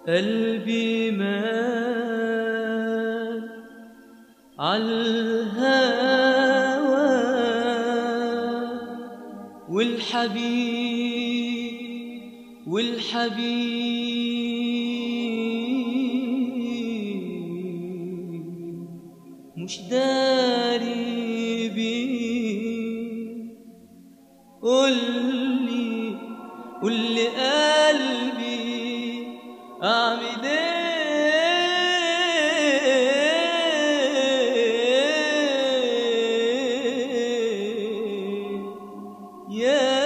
قلبي مال عالهوى والحبيب والحبيب مش داري بيه قولي قولي قلبي أعمل إيه يا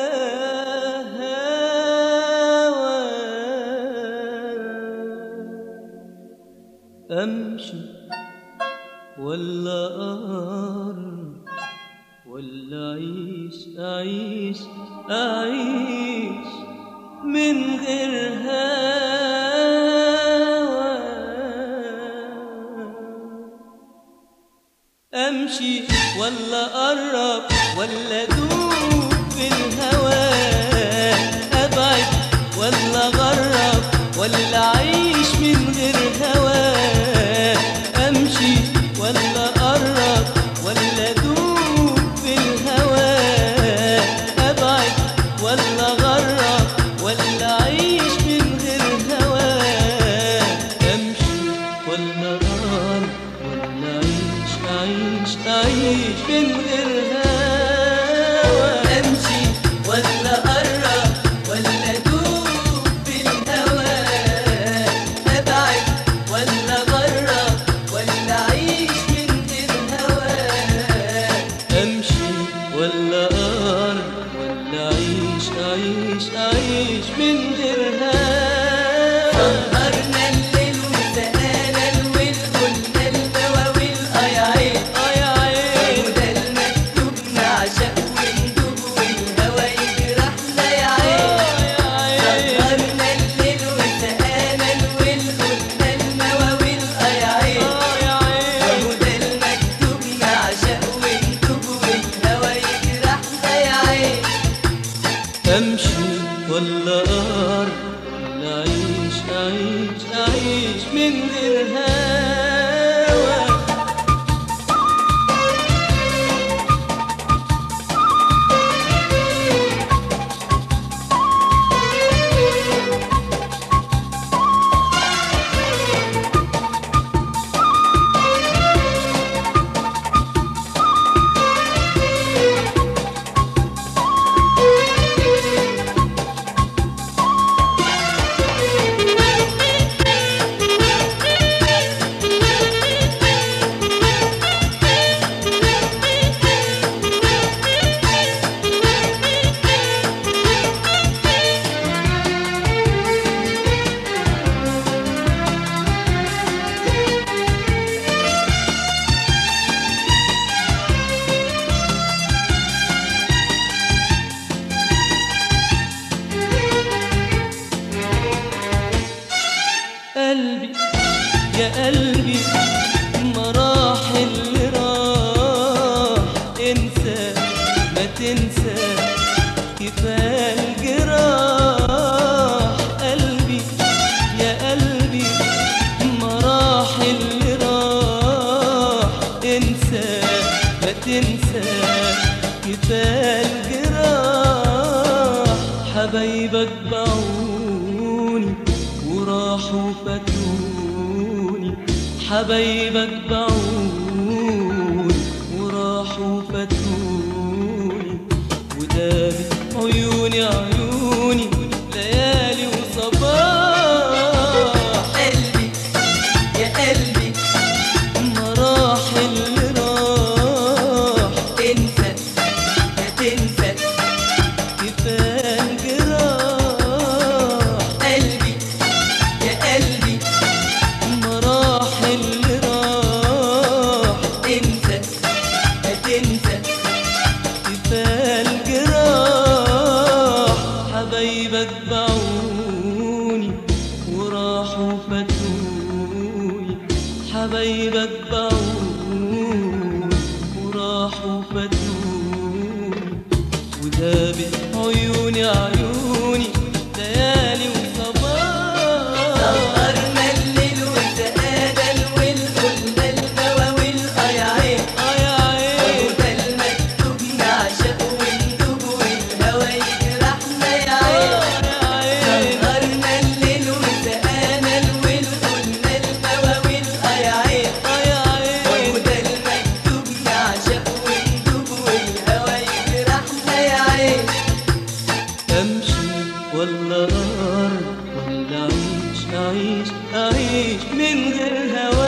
هوى أمشي ولا أقرب ولا أعيش أعيش أعيش من غير هوى أمشي ولا أقرب ولا أدوب في الهوى أبعد ولا أغرب ولا أعيش من غير هوى أمشي ولا أقرب ولا أدوب في الهوى أبعد ولا أغرب ولا أعيش من غير هوى أمشي ولا أقرب ولا أعيش أعيش أعيش من غير هوى أمشي ولا أقرب ولا أدوب في الهوى أبعد ولا أغرب ولا أعيش من غير هوى أمشي ولا أقرب ولا أعيش أعيش أعيش من غير هوى سهرنا الليل وسقانا الول قلنا المواويل اه يا عين آه يا عين وده المكتوب نعشق وندوب والهوى يجرحنا يا عين آه يا عين سهرنا الليل وسقانا الول قلنا المواويل اه يا عين آه يا عين وده المكتوب نعشق وندوب والهوى يجرحنا يا عين امشي ولا اقرب ولا اعيش اعيش اعيش من غير هوى قلبي يا قلبي مراحل اللي راح انسى ما تنسى كفايه الجراح قلبي يا قلبي مراحل اللي راح انسى ما تنسى كفايه الجراح حبايبك باعوني وراحوا فاتوني حبايبك باعوني وراحوا فاتوني ودابت عيوني عيوني ليالي وصباح قلبي يا قلبي مراحل اللي راح انسى ما تنسى كفايه الجراح قلبي يا قلبي مراحل اللي راح انسى ما تنسى كفايه الجراح حبايبك باعوني وراحوا فاتوني حبايبك باعوني وراحوا فاتوني ودابت عيوني عيوني ليالي وصباح أعيش أعيش من غير هواك